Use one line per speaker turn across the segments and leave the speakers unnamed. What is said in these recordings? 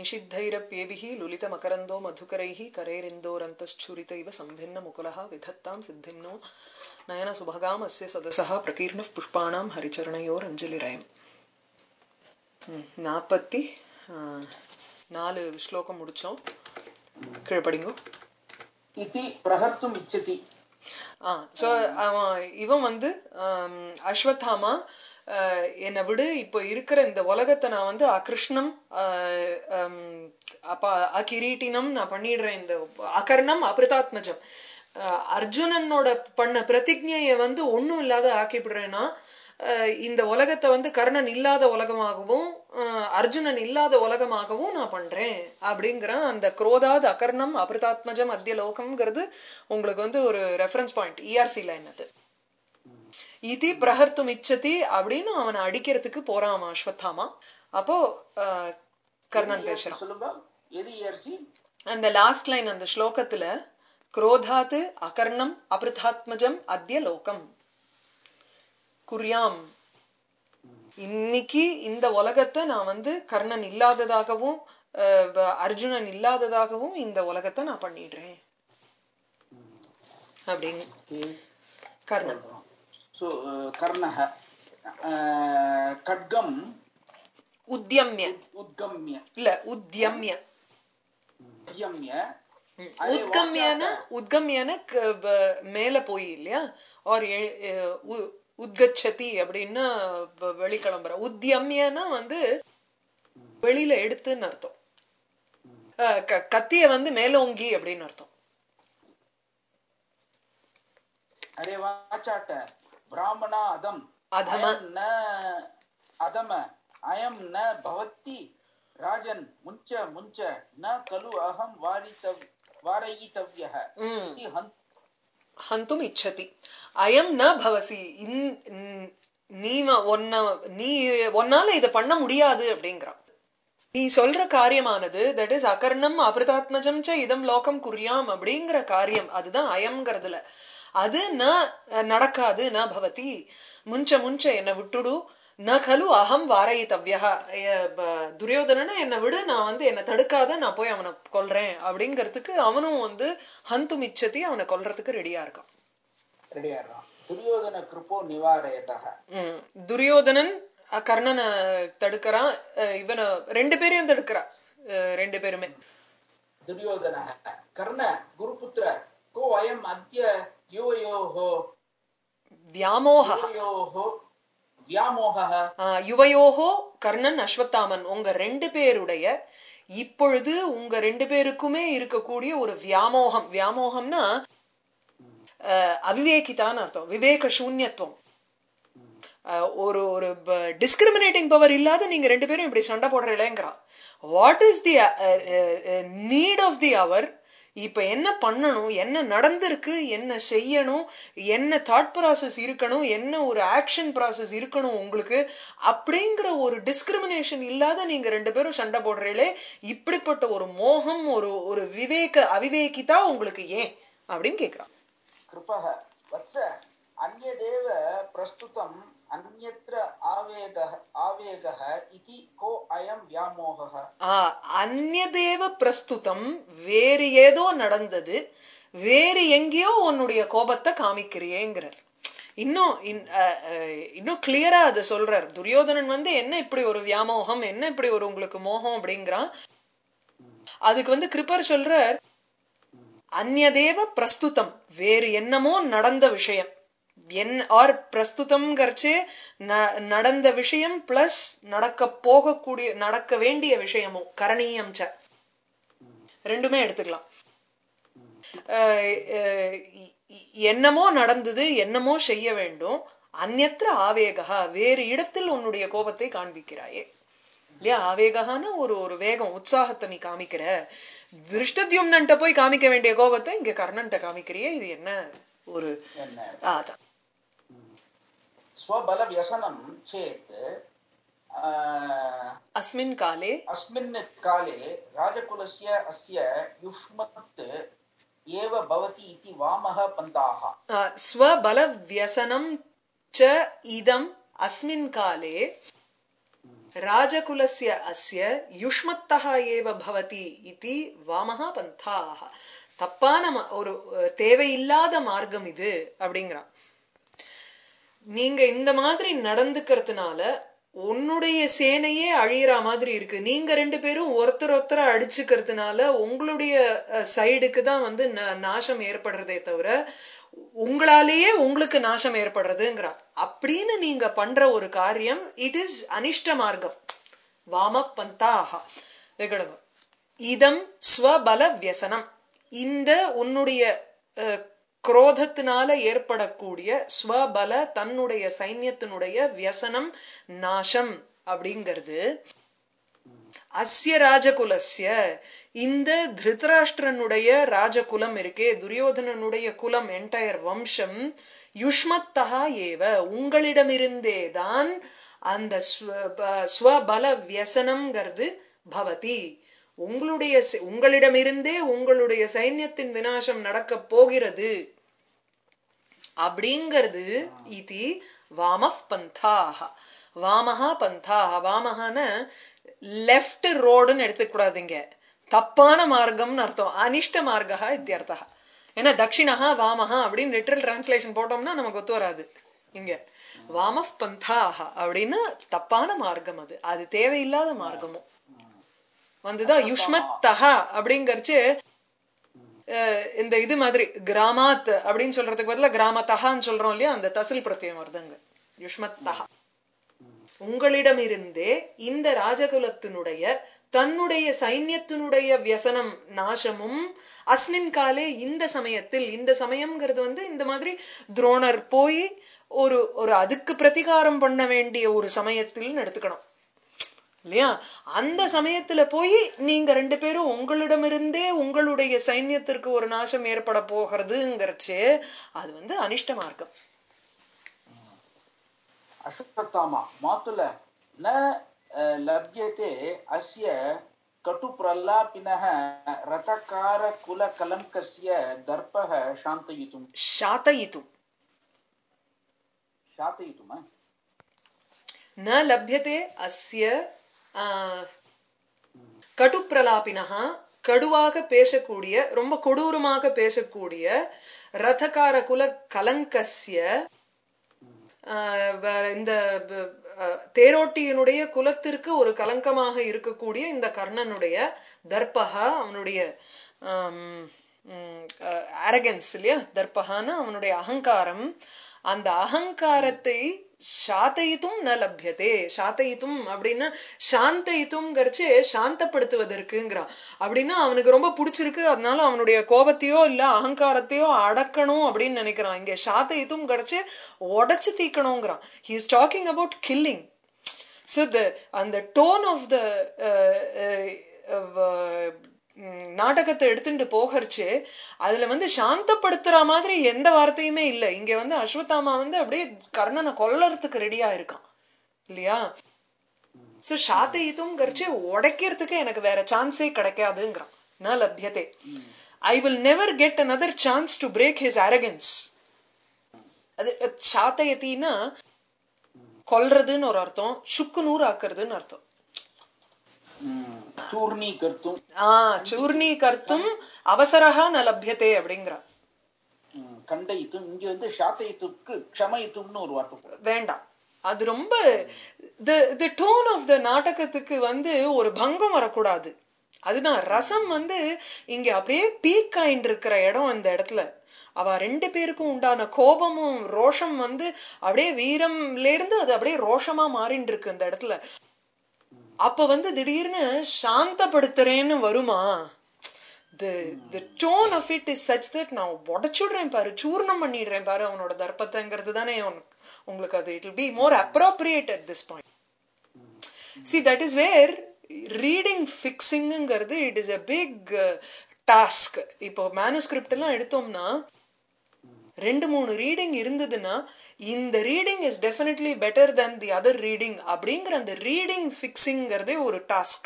निषिद्धैरप्येभिः लुलितमकरन्दो मधुकरैः करैरिन्दोरन्तश्छुरितैव सम्भिन्नमुकुलः विधत्तां सिद्धिं नो नयनसुभगाम् अस्य सदसः प्रकीर्णः पुष्पाणां हरिचरणयोरञ्जलिरयम् நாற்பத்தி நாலு ஸ்லோகம் முடிச்சோம் கீழே படிங்கோ
इति प्रहर्तुम् इच्छति
ஆ ஸோ அவன் இவன் வந்து ஆம், அஸ்வத்தாமா ஆஹ், என்னை விடு இப்போ இருக்கிற இந்த உலகத்தை நான் வந்து அகிருஷ்ணம் ஆஹ், ஆம், அப்ப அகிரீட்டினம் நான் பண்ணிடுறேன் இந்த அகர்ணம் அபிருதாத்மஜம் ஆஹ், அர்ஜுனனோட பண்ண பிரதிஜையை வந்து ஒண்ணும் இல்லாத ஆக்கிவிடுறேன்னா ஆஹ், இந்த உலகத்தை வந்து கர்ணன் இல்லாத உலகமாகவும் ஆஹ், அர்ஜுனன் இல்லாத உலகமாகவும் நான் பண்றேன் அப்படிங்கிற அந்த குரோதாத் அகர்ணம் அபிருதாத்மஜம் அத்திய லோகம்ங்கிறது உங்களுக்கு வந்து ஒரு ரெஃபரன்ஸ் பாயிண்ட் இஆர்சி லைன் அது இதி பிரஹர்த்தும் இச்சதி அப்படின்னு அவனை அடிக்கிறதுக்கு போறான் அவன் அஸ்வத்தாமா அப்போ ஆஹ், கர்ணன் பேசுறான்
சொல்லுங்க எது ஏர்சி
அந்த லாஸ்ட் லைன் அந்த ஸ்லோகத்துல குரோதாத் அகர்ணம் அபிருதாத்மஜம் அத்திய லோகம் குறியாம் இன்னைக்கு இந்த உலகத்தை நான் வந்து கர்ணன் இல்லாததாகவும் அஹ், வ- அர்ஜுனன் இல்லாததாகவும் இந்த உலகத்தை நான் பண்ணிடுறேன் அப்படின்னு கர்ணன்
सो कर्णः खड्गम्
உத்தியம்ய
उद्गम्य
இல்ல உத்தியம்ய
उद्यम्य
ம்.
அரே,
உத்கம்யன உத்கம்யன க- வ- மேல போய் இல்லையா ஆர் உத்கச்சதி அப்படின்னா வ- வெளிக்கிளம்புற உத்தியம்யனா வந்து வெளியில எடுத்துன்னு அர்த்தம் அஹ் க- கத்திய வந்து மேலோங்கி அப்படின்னு அர்த்தம்
अरे वाचाट ब्राह्मण अदम्
अधम।
अयं न अधम अयं न भवति राजन् मुञ्च मुञ्च न खलु अहं वारितव् वारयितव्यः
ம்.
इति हन्
ஹந்தும் இச்சதி அயம் ந பவசி இன்- ந- நீ வ- உன்ன நீ உன்னால இத பண்ண முடியாது அப்படிங்கிறான் நீ சொல்ற காரியமானது தட் இஸ் அகர்ணம் அபிருதாத்மஜம் ச இதம் லோகம் குறியாம் அப்படிங்கிற காரியம் அதுதான் அயம்ங்கிறதுல அது ந நடக்காது ந பவதி முஞ்ச முஞ்ச என்னை விட்டுடு ந கலு அகம் வாரயித்தவ்யா துரியோதனனை என்னை விடு நான் வந்து என்னை தடுக்காத நான் போய் அவனை கொல்றேன் அப்படிங்கிறதுக்கு அவனும் வந்து ஹந்து மிச்சதி அவனை கொல்றதுக்கு ரெடியா இருக்கான்
रेडियारा दुर्योधन कृपो निवारयतः
ம். துரியோதனன் அஹ், கர்ணனை தடுக்கிறான் அஹ், இவனை ரெண்டு பேரையும் தடுக்கிறான் அஹ், ரெண்டு பேருமே
दुर्योधनः कर्ण गुरुपुत्र को अयम् अद्य युवयोः
வியாமோக
युवयोः व्यामोहः
ஆஹ் யுவயோகோ கர்ணன் அஸ்வத்தாமன் உங்க ரெண்டு பேருடைய இப்பொழுது உங்க ரெண்டு பேருக்குமே இருக்கக்கூடிய ஒரு வியாமோகம் வியாமோகம்னா ஆஹ் அவிவேகிதான்னு அர்த்தம் விவேக சூன்யத்துவம் ஆஹ் ஒரு ஒரு டிஸ்கிரிமினேட்டிங் பவர் இல்லாத நீங்க ரெண்டு பேரும் இப்படி சண்டை போடுறீங்களேங்கிறான் what is the need of the hour இப்ப என்ன பண்ணணும் என்ன நடந்திருக்கு என்ன செய்யணும் என்ன தாட் ப்ராசஸ் இருக்கணும் என்ன ஒரு ஆக்ஷன் ப்ராசஸ் இருக்கணும் உங்களுக்கு அப்படிங்கிற ஒரு டிஸ்கிரிமினேஷன் இல்லாத நீங்க ரெண்டு பேரும் சண்டை போடுறீங்களே இப்படிப்பட்ட ஒரு மோகம் ஒரு ஒரு விவேக அவிவேகிதா உங்களுக்கு ஏன் அப்படின்னு கேக்குறான்
कृपः वत्स अन्यदेव प्रस्तुतम् अन्यत्र आवेगः आवेगः इति को अयं व्यामोहः
ஆ, அந்நியதேவ பிரஸ்துதம் வேறு ஏதோ நடந்தது வேறு எங்கேயோ உன்னுடைய கோபத்தை காமிக்கிறியேங்கிறார் இன்னும் இன்- அ, அ, இன்னும் கிளியரா அதை சொல்றார் துரியோதனன் வந்து என்ன இப்படி ஒரு வியாமோகம் என்ன இப்படி ஒரு உங்களுக்கு மோகம் அப்படிங்கிறான் அதுக்கு வந்து கிருப்பர் சொல்றார் அந்நதேவ பிரஸ்துதம் வேறு என்னமோ நடந்த விஷயம் என் ஆர் பிரஸ்துதம்ங்கிறச்சே ந- நடந்த விஷயம் பிளஸ் நடக்க போகக்கூடிய நடக்க வேண்டிய விஷயமும் கரணீயம் ச ரெண்டுமே எடுத்துக்கலாம் அஹ் அஹ் இ- இ- என்னமோ நடந்தது என்னமோ செய்ய வேண்டும் அந்நத்திர ஆவேகா வேறு இடத்தில் உன்னுடைய கோபத்தை காண்பிக்கிறாயே இல்லையா ஆவேகான ஒரு ஒரு வேகம் உற்சாகத்தை நீ காமிக்கிற திருஷ்டத்யும்னன்ட்ட போய் காமிக்க வேண்டிய கோபத்தை இங்க கர்ணன்ட்ட காமிக்கிறியே இது என்ன ஒரு
என்ன
ஆ, அதான்
स्वबलव्यसनं चेत् आ,
அஸ்மின் காலே
अस्मिन् काले राजकुलस्य अस्य युष्मत् एव भवति इति वामः पन्थाः
ஆ, ஸ்வபல வியசனம் ச இதம் அஸ்மின் காலே ராஜகுலஸ்ய அஸ்ய யுஷ்மத்தः ஏவ பவதி இதி வாமஹா பந்தாः தப்பான ம- ஒரு அஹ், தேவையில்லாத மார்க்கம் இது அப்படிங்கிறான் நீங்க இந்த மாதிரி நடந்துக்கிறதுனால உன்னுடைய சேனையே அழியிற மாதிரி இருக்கு நீங்க ரெண்டு பேரும் ஒருத்தர் ஒருத்தர அடிச்சுக்கிறதுனால உங்களுடைய சைடுக்கு தான் வந்து ந- நாசம் ஏற்படுறதே தவிர உங்களாலேயே உங்களுக்கு நாசம் ஏற்படுறதுங்கிறா அப்படின்னு நீங்க பண்ற ஒரு காரியம் இட் இஸ் அனிஷ்ட மார்க்கம் வாம பந்தாக வெகடகம் இதம் ஸ்வபல வியசனம் இந்த உன்னுடைய அஹ், குரோதத்தினால ஏற்படக்கூடிய ஸ்வபல தன்னுடைய சைன்யத்தினுடைய வியசனம் நாசம் அப்படிங்கிறது அஸ்ய ராஜகுலஸ்ய இந்த திருதராஷ்டிரனுடைய ராஜகுலம் இருக்கே துரியோதனனுடைய குலம் என்டையர் வம்சம் யுஷ்மத்தகா ஏவ உங்களிடமிருந்தே தான் அந்த ஸ்வ- ப- ஸ்வபல வியசனம்ங்கிறது பவதி உங்களுடைய செ- உங்களிடமிருந்தே உங்களுடைய சைன்யத்தின் விநாசம் நடக்க போகிறது அப்படிங்கிறது இது வாமஃப் பந்தாக வாமஹா பந்தாக வாமஹான லெஃப்ட் ரோடுன்னு எடுத்துக்கூடாதுங்க தப்பான மார்க்கம்னு அர்த்தம் அனிஷ்ட மார்க்கா இத்தியர்த்தா ஏன்னா தட்சிணஹா வாமஹா அப்படின்னு லிட்டரல் டிரான்ஸ்லேஷன் போட்டோம்னா நமக்கு ஒத்து வராது இங்க வாமஃப் பந்தாக அப்படின்னா தப்பான மார்க்கம் அது அது தேவையில்லாத மார்க்கமும் வந்துதான் யுஷ்மத் தஹா அப்படிங்கறச்சு அஹ் இந்த இது மாதிரி கிராமாத் அப்படின்னு சொல்றதுக்கு பதிலா கிராமத்தகான்னு சொல்றோம் இல்லையா அந்த தசில் பிரத்யம் வருதுங்க யுஷ்மத் தஹா உங்களிடமிருந்தே இந்த ராஜகுலத்தினுடைய தன்னுடைய சைன்யத்தினுடைய வியசனம் நாசமும் அஸ்மின் காலே இந்த சமயத்தில் இந்த சமயம்ங்கிறது வந்து இந்த மாதிரி துரோணர் போய் ஒரு ஒரு அதுக்கு பிரதிகாரம் பண்ண வேண்டிய ஒரு சமயத்தில் எடுத்துக்கணும் இல்லையா அந்த சமயத்துல போய் நீங்க ரெண்டு பேரும் உங்களிடமிருந்தே உங்களுடைய சைன்யத்திற்கு ஒரு நாசம் ஏற்பட போகிறதுங்கிறச்சு அது வந்து அனிஷ்ட மார்க்கம்
अश्वत्थामा मातुल न अ, लभ्यते अस्य कटुप्रलापिनः रथकारकुलकलङ्कस्य दर्पः शान्तयितुं
சாத்தயித்தும்
शान्तयितुम्
न लभ्यते अस्य ஆ, கடுப்பிரலாபினஹா கடுவாக பேசக்கூடிய ரொம்ப கொடூரமாக பேசக்கூடிய ரதகார குல கலங்கஸ்ய ஆஹ் வேற இந்த ப- அஹ் தேரோட்டியினுடைய குலத்திற்கு ஒரு கலங்கமாக இருக்கக்கூடிய இந்த கர்ணனுடைய தர்பகா அவனுடைய அரகன்ஸ் இல்லையா தர்பகான்னு அவனுடைய அகங்காரம் அந்த அகங்காரத்தை சாத்தயித்தும் ந லப்யதே சாத்தயித்தும் அப்படின்னா சாந்தயித்தும்ங்கிறச்சு சாந்தப்படுத்துவதற்குங்கிறான் அப்படின்னா அவனுக்கு ரொம்ப பிடிச்சிருக்கு அதனால அவனுடைய கோபத்தையோ இல்ல அகங்காரத்தையோ அடக்கணும் அப்படின்னு நினைக்கிறான் இங்க சாத்தயித்தும் கிடைச்சு உடைச்சு தீக்கணுங்கிறான் he is talking about killing so the அந்த டோன் ஆஃப் த நாடகத்தை எடுத்துட்டு போகறச்சு அதுல வந்து சாந்தப்படுத்துற மாதிரி எந்த வார்த்தையுமே இல்லை இங்க வந்து அஸ்வத்தாமா வந்து அப்படியே கர்ணனை கொல்லறதுக்கு ரெடியா இருக்கான் இல்லையா சோ சாத்தையித்தும் கரிச்சு உடைக்கிறதுக்கு எனக்கு வேற சான்ஸே கிடைக்காதுங்கிறான் ந லப்யதே I will never get another chance to break his arrogance அது சாத்தையத்தின்னா கொல்றதுன்னு ஒரு அர்த்தம் சுக்கு நூறு ஆக்குறதுன்னு அர்த்தம்
चूर्णीकर्तुं
ஆஹ் சூர்ணி கர்த்தும் அவசரகா ந லப்யதே அப்படிங்கிறான்
ம், கண்டயித்தும் இங்க வந்து சாத்தயித்துக்கு க்ஷமயித்தும்னு ஒரு வார்த்தை போடுறோம்.
வேண்டாம் அது ரொம்ப தி டோன் ஆஃப் த நாடகத்துக்கு வந்து ஒரு பங்கம் வரக்கூடாது அதுதான் ரசம் வந்து இங்க அப்படியே பீக் ஆயிட்டு இருக்கிற இடம் அந்த இடத்துல அவ ரெண்டு பேருக்கும் உண்டான கோபமும் ரோஷம் வந்து அப்படியே வீரம்ல இருந்து அது அப்படியே ரோஷமா மாறிட்டு இருக்கு அந்த இடத்துல அப்ப வந்து திடீர்னு சாந்தப்படுத்துறேன்னு வருமா the the tone of it is such that நான் உடைச்சுடுறேன் பாரு சூர்ணம் பண்ணிடுறேன் பாரு அவனோட தர்ப்பத்தைங்கிறது தானே உனக்கு- உங்களுக்கு அது it will be more appropriate at this point see that is where reading ஃபிக்ஸிங்கிறது it is a big task இப்போ மேனுஸ்கிரிப்ட் எல்லாம் எடுத்தோம்னா ரெண்டு மூணு ரீடிங் இருந்ததுன்னா இந்த reading is definitely better than the other reading அப்படிங்கிற அந்த ரீடிங் ஃபிக்ஸிங்கிறதே ஒரு task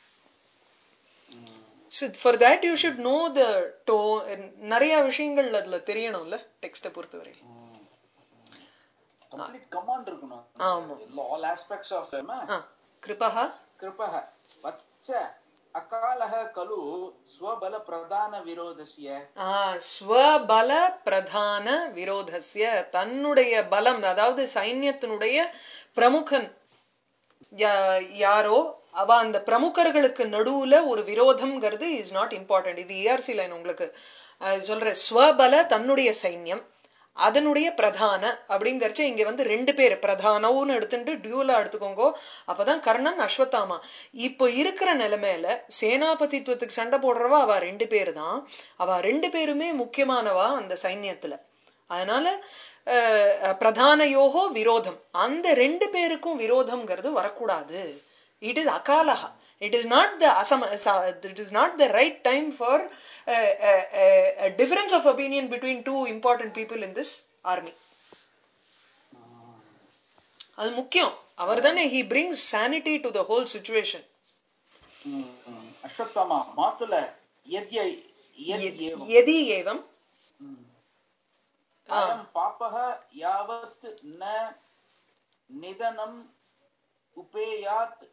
for that you should know the do நிறைய விஷயங்கள் அதுல தெரியணும்ல டெக்ஸ்ட்டை பொறுத்தவரை
கம்ப்ளீட் கமாண்ட் இருக்கணும்
ஆமா.
ஆல் ஆஸ்பெக்ட்ஸ் ஆஃப்
ஆ கிருபः
कृपः वत्स अकालः खलु स्वबलप्रधानविरोधस्य
ஆ, ஸ்வபல பிரதான விரோதஸ்ய தன்னுடைய பலம் அதாவது சைன்யத்தினுடைய பிரமுகன் யா- யாரோ அவ அந்த பிரமுகர்களுக்கு நடுவுல ஒரு விரோதம்ங்கிறது இஸ் நாட் இம்பார்ட்டன்ட் இது ஏஆர்சி லைன் உங்களுக்கு அது சொல்ற ஸ்வபல தன்னுடைய சைன்யம் அதனுடைய பிரதான அப்படிங்கறச்ச இங்க வந்து ரெண்டு பேர் பிரதானவுன்னு எடுத்துட்டு டியூலா எடுத்துக்கோங்க அப்பதான் கர்ணன் அஸ்வத்தாமா இப்போ இருக்கிற நிலைமையில சேனாபதித்துவத்துக்கு சண்டை போடுறவா அவ ரெண்டு பேர் தான் அவ ரெண்டு பேருமே முக்கியமானவா அந்த சைன்யத்துல அதனால அஹ், அஹ், பிரதானயோகோ விரோதம் அந்த ரெண்டு பேருக்கும் விரோதம்ங்கிறது வரக்கூடாது இட் இஸ் அகாலஹா இட் இஸ் நாட் த அசம it is not the right time for difference of opinion between two important people in this army அது முக்கியம் அவர் தானே he brings sanity to the whole situation
अश्वत्थामा मातुल यद्य यद्येवम्
எதி ஏவம்
अयं पापः यावत् न निधनम् उपेयात्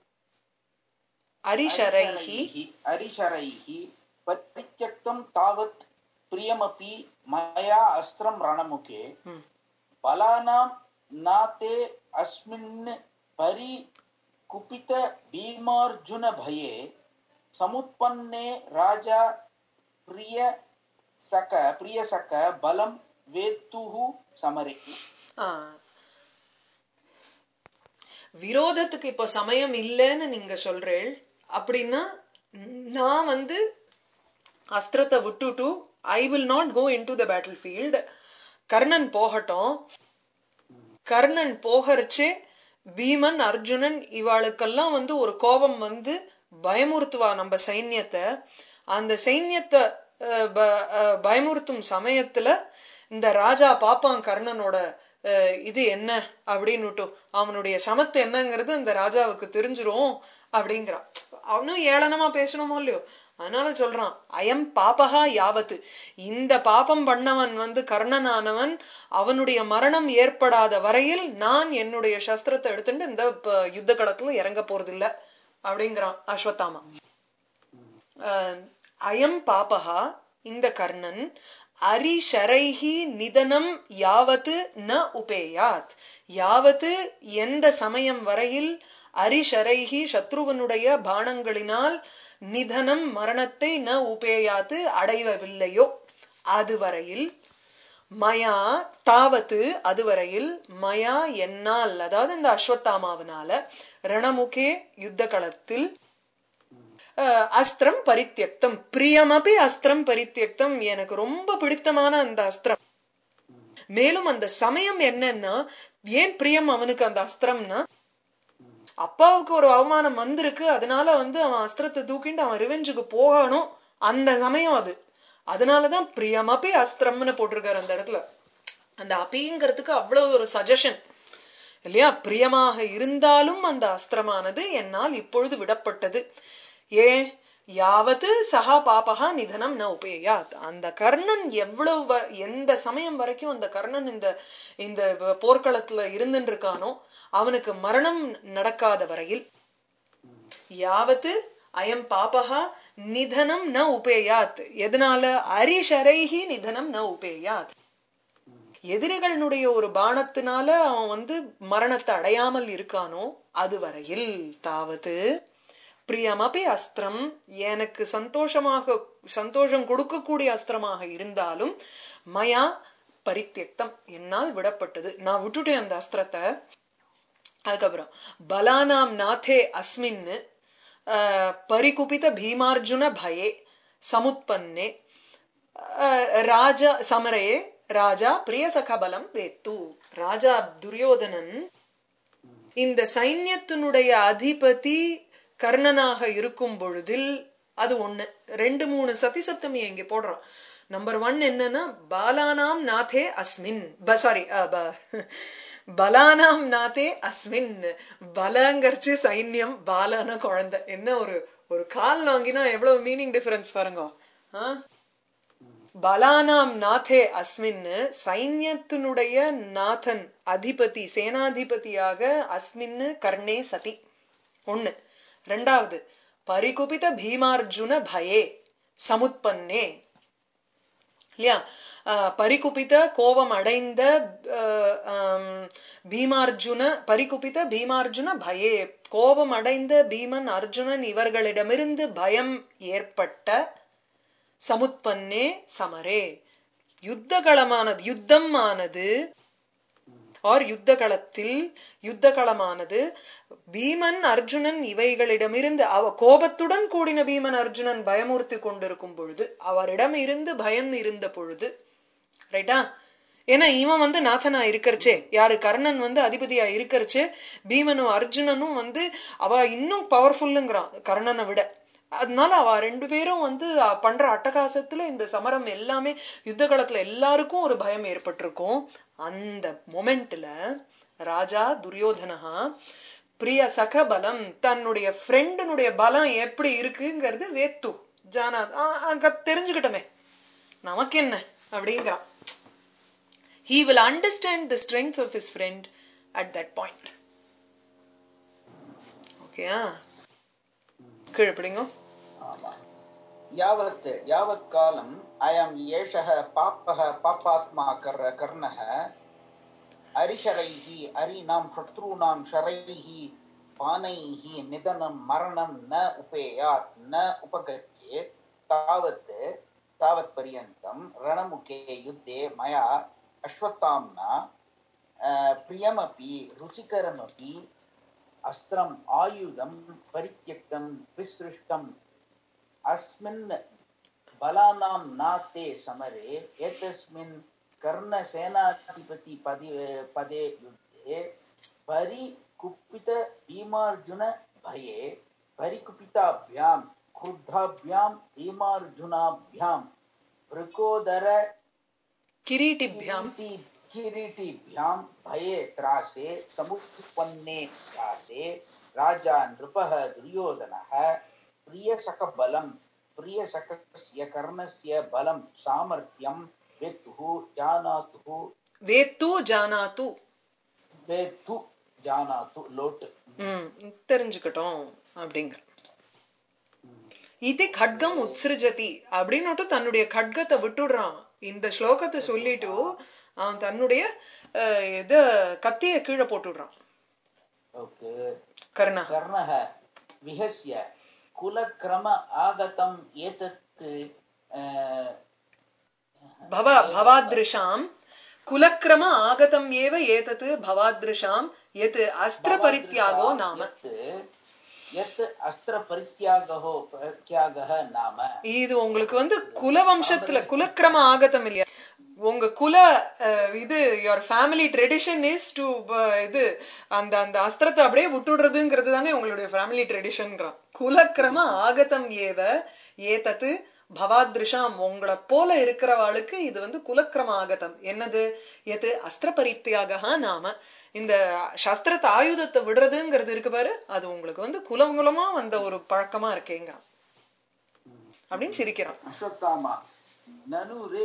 அரிஷரைஹி
अरिशरैः परित्यक्तं तावत् प्रियमपि मया अस्त्रं रणमुखे
ம்.
बलानां नाते अस्मिन् परिकुपित भीमार्जुनभये समुत्पन्ने राजा प्रियसक प्रियसक बलं वेत्तुः समरे
ஆ. விரோதத்துக்கு இப்போ சமயம் இல்லைன்னு நீங்க சொல்றேள் அப்படின்னா நான் வந்து அஸ்திரத்தை விட்டுட்டு I will not go in to the battle field Karnan போகட்டும் கர்ணன் போகறச்சே பீமன் அர்ஜுனன் இவாளுக்கெல்லாம் வந்து ஒரு கோபம் வந்து பயமுறுத்துவா நம்ம சைன்யத்தை அந்த சைன்யத்தை அஹ், ப- அஹ், பயமுறுத்தும் சமயத்துல இந்த ராஜா பாப்பான் கர்ணனோட அஹ், இது என்ன அப்படின்னுட்டு அவனுடைய சமத்து என்னங்கிறது அந்த ராஜாவுக்கு தெரிஞ்சிரும் அப்படிங்கிறான் அவனும் ஏளனமா பேசணுமோ இல்லையோ அதனால சொல்றான் அயம் பாபகா யாவத்து இந்த பாபம் பண்ணவன் வந்து கர்ணனானவன் அவனுடைய மரணம் ஏற்படாத வரையில் நான் என்னுடைய சஸ்திரத்தை எடுத்துட்டு இந்த ப- யுத்த களத்துல இறங்க போறதில்ல அப்படிங்கிறான் அஸ்வத்தாமா அஹ், அயம் பாபகா இந்த கர்ணன் அரிஷரைஹி நிதனம் யாவத்து ந உபேயாத் யாவத்து எந்த சமயம் வரையில் அரிஷரைஹி சத்ருவனுடைய பாணங்களினால் நிதனம் மரணத்தை ந உபேயாத்து அடைவவில்லையோ அதுவரையில் மயா தாவத்து அதுவரையில் மயா என்னால் அதாவது இந்த அஸ்வத்தாமாவினால ரணமுகே யுத்த களத்தில் அஹ், அஸ்திரம் பரித்தியக்தம் பிரியமபி அஸ்திரம் பரித்தியக்தம் எனக்கு ரொம்ப பிடித்தமான அந்த அஸ்திரம் மேலும் அந்த சமயம் என்னன்னா ஏன் பிரியம் அவனுக்கு அந்த அஸ்திரம்னா அப்பாவுக்கு ஒரு அவமானம் வந்திருக்கு அதனால வந்து அவன் அஸ்திரத்தை தூக்கிட்டு அவன் ரிவெஞ்சுக்கு போகணும் அந்த சமயம் அது அதனாலதான் பிரியமபி அஸ்திரம்னு போட்டிருக்காரு அந்த இடத்துல அந்த அபிங்கிறதுக்கு அவ்வளவு ஒரு சஜஷன் இல்லையா பிரியமாக இருந்தாலும் அந்த அஸ்திரமானது என்னால் இப்பொழுது விடப்பட்டது ஏன் யாவது சகா பாபகா நிதனம் ந உபேயாத் அந்த கர்ணன் எவ்வளவு வ- எந்த சமயம் வரைக்கும் அந்த கர்ணன் இந்த இந்த போர்க்களத்துல இருந்துட்டு இருக்கானோ அவனுக்கு மரணம் நடக்காத வரையில் யாவத்து அயம் பாபகா நிதனம் ந உபேயாத் எதனால அரிஷரைஹி நிதனம் ந உபேயாத் எதிரிகளுடைய ஒரு பாணத்தினால அவன் வந்து மரணத்தை அடையாமல் இருக்கானோ அதுவரையில் தாவது பிரியமபி அஸ்திரம் எனக்கு சந்தோஷமாக சந்தோஷம் கொடுக்கக்கூடிய அஸ்திரமாக இருந்தாலும் மயா பரித்தியக்தம் என்னால் விடப்பட்டது நான் விட்டுட்டேன் அந்த அஸ்திரத்தை அதுக்கப்புறம் பலானாம் நாதே அஸ்மின் அஹ், பரிகுபித பீமார்ஜுன பயே சமுத்பன்னே அஹ், ராஜா சமரே ராஜா பிரியசகபலம் வேத்து ராஜா துரியோதனன் இந்த சைன்யத்தினுடைய அதிபதி கர்ணனாக இருக்கும் பொழுதில் அது ஒண்ணு ரெண்டு மூணு சதி சப்தமி இங்க போடுறான் நம்பர் ஒன் என்னன்னா பாலானாம் நாதே அஸ்மின் சாரி பலானாம் நாதே அஸ்மின் பலங்கரிச்சு சைன்யம் பாலான குழந்தை என்ன ஒரு ஒரு கால் வாங்கினா எவ்வளவு மீனிங் டிஃபரன்ஸ் பாருங்க ஆ? பலானாம் நாதே அஸ்மின் சைன்யத்தினுடைய நாதன் அதிபதி சேனாதிபதியாக அஸ்மின் கர்ணே சதி ஒண்ணு ரெண்டாவது பரிகுபித பீமார்ஜுன பயே சமுத்பன்னே இல்லையா அஹ், பரிகுபித கோபம் அடைந்த அஹ், ஆம், பீமார்ஜுன பரிகுபித பீமார்ஜுன பயே கோபம் அடைந்த பீமன் அர்ஜுனன் இவர்களிடமிருந்து பயம் ஏற்பட்ட சமுத்பன்னே சமரே யுத்தகளமானது யுத்தம் ஆனது ஆர் யுத்த களத்தில் யுத்த களமானது பீமன் அர்ஜுனன் இவைகளிடமிருந்து அவ கோபத்துடன் கூடின பீமன் அர்ஜுனன் பயமுறுத்தி கொண்டிருக்கும் பொழுது அவரிடம் இருந்து பயம் இருந்த பொழுது ரைட்டா ஏன்னா இவன் வந்து நாதனா இருக்கறச்சே யாரு கர்ணன் வந்து அதிபதியா இருக்கறச்சே பீமனும் அர்ஜுனனும் வந்து அவ இன்னும் பவர்ஃபுல்லுங்கிறான் கர்ணனை விட அதனால அவ ரெண்டு பேரும் வந்து அஹ், பண்ற அட்டகாசத்துல இந்த சமரம் எல்லாமே யுத்த காலத்துல எல்லாருக்கும் ஒரு பயம் ஏற்பட்டிருக்கும் அந்த மொமெண்ட்ல ராஜா துரியோதனஹா பிரிய சக பலம் தன்னுடைய ஃப்ரெண்டனுடைய பலம் எப்படி இருக்குங்கிறது வேத்து ஜானா ஆ, அங்க தெரிஞ்சுக்கிட்டோமே நமக்கு என்ன அப்படிங்கிறான் he will understand the strength of his friend at that point ஓகேயா கீழே பிடிங்க
ஆமா. यावत् यावत् कालम् अयम् एषः पापः पापात्मा कर् कर्णः अरिशरैः अरीणां शत्रूणां शरैः पानैः निधनं मरणं न उपेयात् न उपगच्छेत् तावत् तावत्पर्यन्तं रणमुखे युद्धे मया अश्वत्थाम्ना अ, प्रियमपि रुचिकरमपि अस्त्रम् आयुधं परित्यक्तं विसृष्टम् अस्मिन् बलानां नाते समरे एतस्मिन् कर्णसेनाधिपति पदे पदे युद्धे परिकुपित भीमार्जुन भये परिकुपिताभ्यां क्रुद्धाभ्यां भीमार्जुनाभ्यां वृकोदर
கிரீட்டிபியாம்
किरीटी- किरीटिभ्यां भये त्रासे समुत्पन्ने त्रासे राजा नृपः दुर्योधनः प्रियसखबलं प्रियसखस्य कर्णस्य बलं सामर्थ्यं वेत्तुः जानातुः
வேத்து ஜானாத்து
वेत्तु जानातु लोट्
ம் தெரிஞ்சுக்கிட்டோம் அப்படிங்கிற இது கட்கம் உத்ஸ்ருஜதி அப்படின்னுட்டு தன்னுடைய கட்கத்தை விட்டுடுறான் இந்த ஸ்லோகத்தை சொல்லிட்டு அவன் தன்னுடைய அஹ், இத கத்திய கீழே போட்டுடுறான்
ओके
கர்ணா
कर्णः विहस्य कुलक्रम आगतम् एतत् अ,
பவ பவாத்ருஷாம் குலக்கிரம ஆகதம் ஏவ ஏதத் பவாத்ருஷாம் எத் அஸ்திர பரித்யாகோ நாம
यत् अस्त्रपरित्यागो परित्यागः नाम
இது உங்களுக்கு வந்து குல வம்சத்துல குலக்கிரம ஆகதம் இல்லையா உங்க குல அஹ், இது your family tradition is to இது அந்த அந்த அஸ்திரத்தை அப்படியே விட்டுடுறதுங்கிறது தானே உங்களுடைய ஃபேமிலி ட்ரெடிஷன்ங்கிறான் குலக்கிரம ஆகதம் ஏவ ஏதத்து பவாத்ருஷாம் உங்களை போல இருக்கிறவாளுக்கு இது வந்து குலக்கிரம ஆகதம் என்னது எது அஸ்திர பரித்தியாக நாம இந்த சஸ்திரத்தை ஆயுதத்தை விடுறதுங்கிறது இருக்கு பாரு அது உங்களுக்கு வந்து குலம் குலமா வந்த ஒரு பழக்கமா இருக்கேங்கிறான் அப்படின்னு சிரிக்கிறான்
अश्वत्थामा ननु रे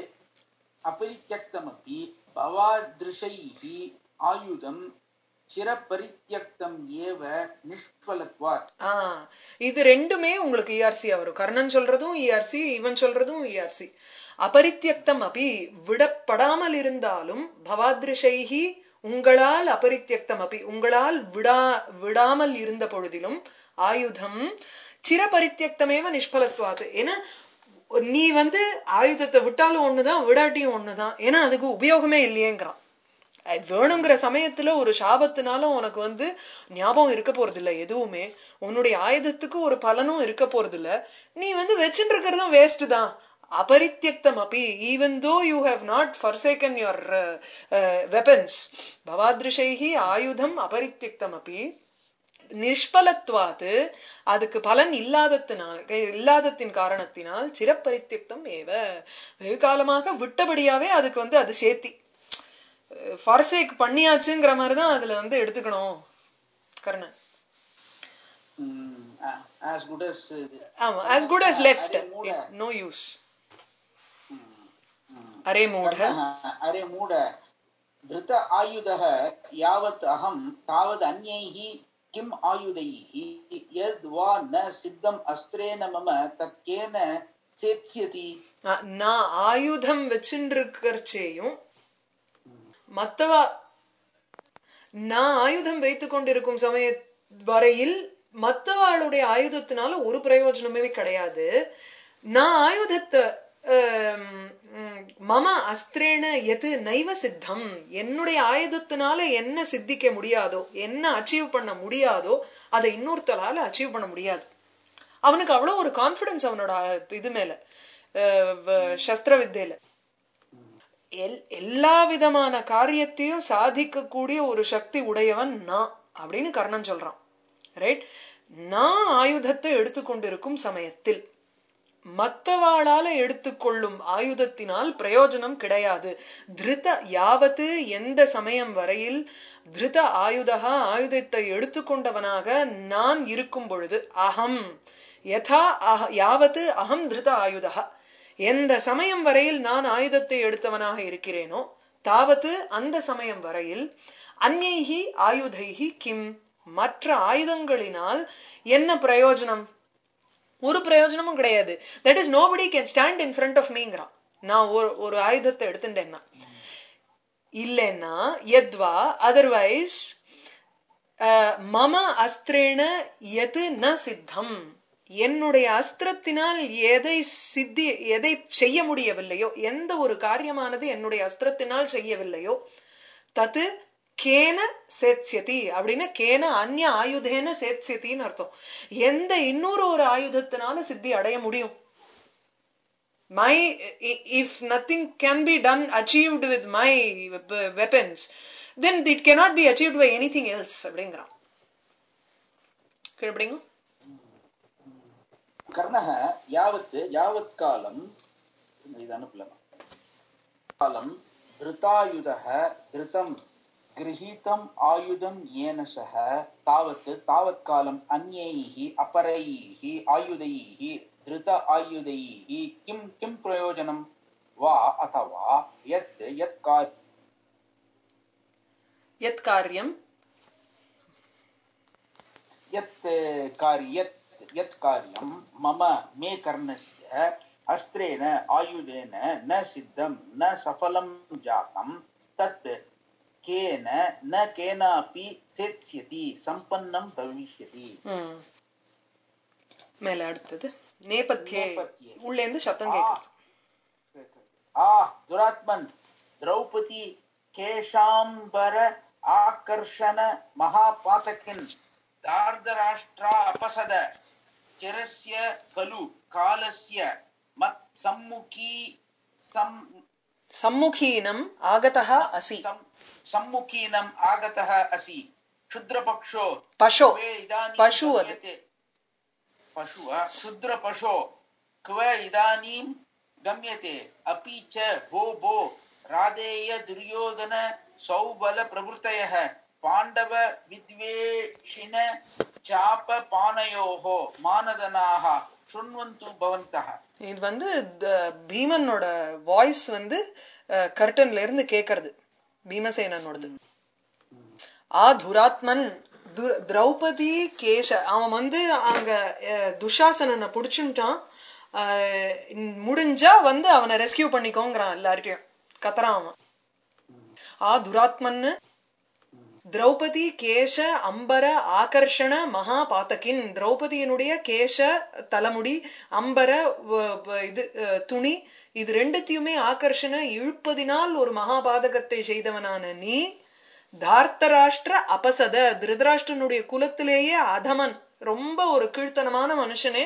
अपरित्यक्तमपि भवादृशैः आयुधं चिरपरित्यक्तम् एव निष्फलत्वात्
ஆ இது ரெண்டுமே உங்களுக்கு இஆர்சி வரும் கர்ணன் சொல்றதும் இஆர்சி இவன் சொல்றதும் இஆர்சி அபரித்தியக்தம் அபி விடப்படாமல் இருந்தாலும் பவாத்ரிஷைஹி உங்களால் அபரித்தியக்தம் அபி உங்களால் விடா விடாமல் இருந்த பொழுதிலும் ஆயுதம் சிரபரித்தியக்தமேவ நிஷ்பலத்வாது ஏன்னா நீ வந்து ஆயுதத்தை விட்டாலும் ஒண்ணுதான் விடாட்டியும் ஒண்ணுதான் ஏன்னா அதுக்கு உபயோகமே இல்லையேங்கிறான் அது வேணுங்கிற சமயத்துல ஒரு சாபத்தினால உனக்கு வந்து ஞாபகம் இருக்க போறது இல்ல எதுவுமே உன்னுடைய ஆயுதத்துக்கு ஒரு பலனும் இருக்க போறது இல்ல நீ வந்து வச்சுட்டு இருக்கிறதும் வேஸ்ட் தான் அபரித்தியக்தம் அப்பி even though you have not forsaken your weapons பவாத்ரிஷைஹி ஆயுதம் அபரித்தியக்தம் அப்பி நிஷ்பலத்வாது அதுக்கு பலன் இல்லாதத்தினால் இல்லாதத்தின் காரணத்தினால் சிரப்பரித்தியக்தம் ஏவ வெகு காலமாக விட்டபடியாவே அதுக்கு வந்து அது சேர்த்தி ஃபார்சேக் பண்ணியாச்சுங்கிற மாதிரி தான் அதுல வந்து எடுத்துக்கணும் Karnan
mm, a- as good as uh,
ஆமா as good as left
அரே மூட.
no use
mm, mm.
அரே மூட
कर्णः अरे मूढ धृत आयुधः यावत् अहं तावद् अन्यैः किम् आयुधैः यद्वा न सिद्धम् अस्त्रेण मम तत्केन सेत्स्यति
அஹ், நான் ஆயுதம் வச்சுருக்கிறச்சேயும் மத்தவா நான் ஆயுதம் வைத்துக் கொண்டிருக்கும் சமய வரையில் மத்தவாளுடைய ஆயுதத்தினால ஒரு பிரயோஜனமே கிடையாது நான் ஆயுதத்தை ஆம், ம், மம அஸ்திரேன எது நைவ சித்தம் என்னுடைய ஆயுதத்தினால என்ன சித்திக்க முடியாதோ என்ன அச்சீவ் பண்ண முடியாதோ அதை இன்னொருத்தரால அச்சீவ் பண்ண முடியாது அவனுக்கு அவ்வளவு ஒரு கான்பிடன்ஸ் அவனோட அஹ், இது மேல அஹ், வ- சஸ்திர வித்தையில எல் எல்லா விதமான காரியத்தையும் சாதிக்கக்கூடிய ஒரு சக்தி உடையவன் நான் அப்படின்னு கர்ணன் சொல்றான் ரைட் நான் ஆயுதத்தை எடுத்துக்கொண்டிருக்கும் சமயத்தில் மத்தவாளால எடுத்துக்கொள்ளும் ஆயுதத்தினால் பிரயோஜனம் கிடையாது திருத யாவத்து எந்த சமயம் வரையில் திருத ஆயுதகா ஆயுதத்தை எடுத்துக்கொண்டவனாக நான் இருக்கும் பொழுது அகம் யதா அஹ- யாவத்து அகம் திருத ஆயுதகா எந்த சமயம் வரையில் நான் ஆயுதத்தை எடுத்தவனாக இருக்கிறேனோ தாவத்து அந்த சமயம் வரையில் அந்நைஹி ஆயுதைஹி கிம் மற்ற ஆயுதங்களினால் என்ன பிரயோஜனம் ஒரு பிரயோஜனமும் கிடையாது that is nobody can stand in front of மீங்கிறான் நான் ஒரு ஒரு ஆயுதத்தை எடுத்துட்டேன்னா இல்லைன்னா எத்வா அதர்வைஸ் மம அஸ்திரேண எது ந சித்தம் என்னுடைய அஸ்திரத்தினால் எதை சித்தி எதை செய்ய முடியவில்லையோ எந்த ஒரு காரியமானது என்னுடைய அஸ்திரத்தினால் செய்யவில்லையோ தத்து கேன சேத்ஸ்யதி அப்படின்னா கேன அந்நிய ஆயுதேன சேத்ஸ்யத்தின்னு அர்த்தம் எந்த இன்னொரு ஒரு ஆயுதத்தினால சித்தி அடைய முடியும் my i- if nothing can be done achieved with my wep- weapons then it cannot be achieved by anything else அப்படிங்கிறான் கேள்விப்படுங்க
कर्णः यावत् यावत् कालम् इदानीं कालं धृतायुधः धृतं गृहीतम् आयुधं येन सह तावत् तावत् कालम् अन्यैः अपरैः आयुधैः धृत आयुधैः किं किं प्रयोजनं वा अथवा यत् यत् कार्
यत् कार्यं
यत् कार्य यत् यत् कार्यं मम मे कर्णस्य अस्त्रेण आयुधेन न सिद्धं न सफलं जातं तत् केन न केनापि सेत्स्यति सम्पन्नं भविष्यति
ம். மேல அடுத்தது நேபத்தியே
நேபத்தியே.
உள்ளேந்து சத்தம்
ஆ.
கேட்குது
आ दुरात्मन् द्रौपदी केशाम्बर आकर्षण महापातकिन् दार्धराष्ट्रा अपसद चिरस्य खलु कालस्य मत् सम्मुखी सम्
சம்முகீனம் ஆகதः அசி
सम्- सम्मुखीनम् आगतः असि क्षुद्रपक्षो
பशो
क्वे इदानीं
पशु वद।
गम्यते पशु वा? क्षुद्रपशो क्व इदानीं गम्यते अपि च भो भो राधेय दुर्योधन सौबल प्रभृतयः पाण्डव विद्वेषिण चापपानयोः मानदनाः शृण्वन्तु भवन्तः
இது வந்து த- பீமனோட வாய்ஸ் வந்து கர்டன்ல இருந்து கேக்குறது பீமசேனனோடது ஆ துராத்மன் து- திரௌபதி கேஷ அவன் வந்து அங்க அஹ், துஷாசனனை புடிச்சுட்டான் அஹ், முடிஞ்சா வந்து அவனை ரெஸ்கியூ பண்ணிக்கோங்கிறான் எல்லார்ட்டையும் கத்துறான் அவன் ஆ துராத்மன்னு திரௌபதி கேஷ அம்பர ஆகர்ஷண மகா பாத்தகின் திரௌபதியினுடைய கேஷ தலைமுடி அம்பர வ- வ- இது அஹ், துணி இது ரெண்டுத்தையுமே ஆகர்ஷண இழுப்பதினால் ஒரு மகாபாதகத்தை செய்தவனான நீ தார்த்தராஷ்டிர அபசத திருதராஷ்டிரனுடைய குலத்திலேயே அதமன் ரொம்ப ஒரு கீழ்த்தனமான மனுஷனே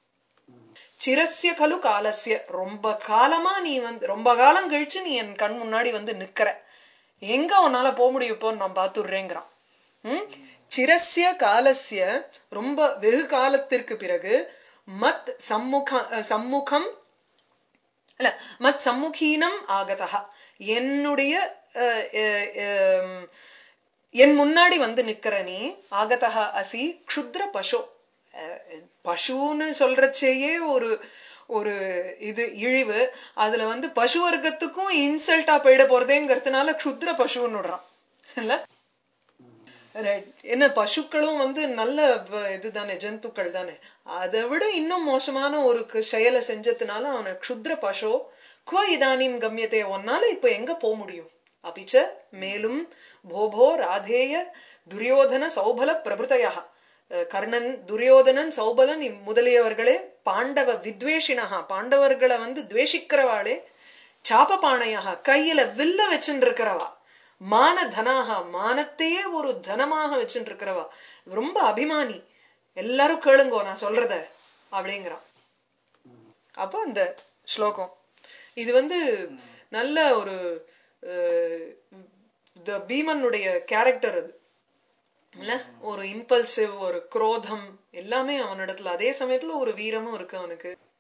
சிரஸ்ய கலு காலஸ்ய ரொம்ப காலமா நீ வந்து ரொம்ப காலம் கழிச்சு நீ என் கண் முன்னாடி வந்து நிக்கிற எங்க உன்னால போக முடியும் இப்போ நான் பாத்துடுறேங்கிறான் ம்? சிரஸ்ய காலஸ்ய ரொம்ப வெகு காலத்திற்கு பிறகு மத் சம்முக அஹ், சம்முகம் இல்ல மத் சம்முகீனம் ஆகதா என்னுடைய அஹ், அஹ், அஹ், என் முன்னாடி வந்து நிக்கிற நீ ஆகதா அசி க்ஷுத்ர பசு அஹ், பசுன்னு சொல்றச்சேயே ஒரு ஒரு இது இழிவு அதுல வந்து பசு வர்க்கத்துக்கும் இன்சல்ட்டா போயிட போறதேங்கிறதுனால க்ஷுத்ர பசுன்னு விடுறான் இல்ல Right. என்ன பசுக்களும் வந்து நல்ல வ- இதுதானே ஜந்துக்கள் தானே அதை விட இன்னும் மோசமான ஒரு கு- செயலை செஞ்சதுனால அவனை க்ஷுத்ர பசோ குவ இதானிம் கம்யத்தை ஒன்னால இப்ப எங்க போக முடியும் அபிச்ச மேலும் போபோ ராதேய துரியோதன சௌபல பிரபுதயா அஹ் கர்ணன் துரியோதனன் சௌபலன் இம் முதலியவர்களே பாண்டவ வித்வேஷினஹா பாண்டவர்களை வந்து துவேஷிக்கிறவாளே சாபபாணையாக கையில வில்ல வச்சுட்டு இருக்கிறவா மான தனாக மானத்தையே ஒரு தனமாக வச்சுட்டு இருக்கிறவா ரொம்ப அபிமானி எல்லாரும் கேளுங்கோ நான் சொல்றத அப்படிங்கிறான் அப்போ அந்த ஸ்லோகம் இது வந்து நல்ல ஒரு அஹ், இந்த பீமனுடைய கேரக்டர் அது இல்ல ஒரு இம்பல்சிவ் ஒரு குரோதம் எல்லாமே அவனிடத்துல அதே சமயத்துல ஒரு வீரமும் இருக்கு அவனுக்கு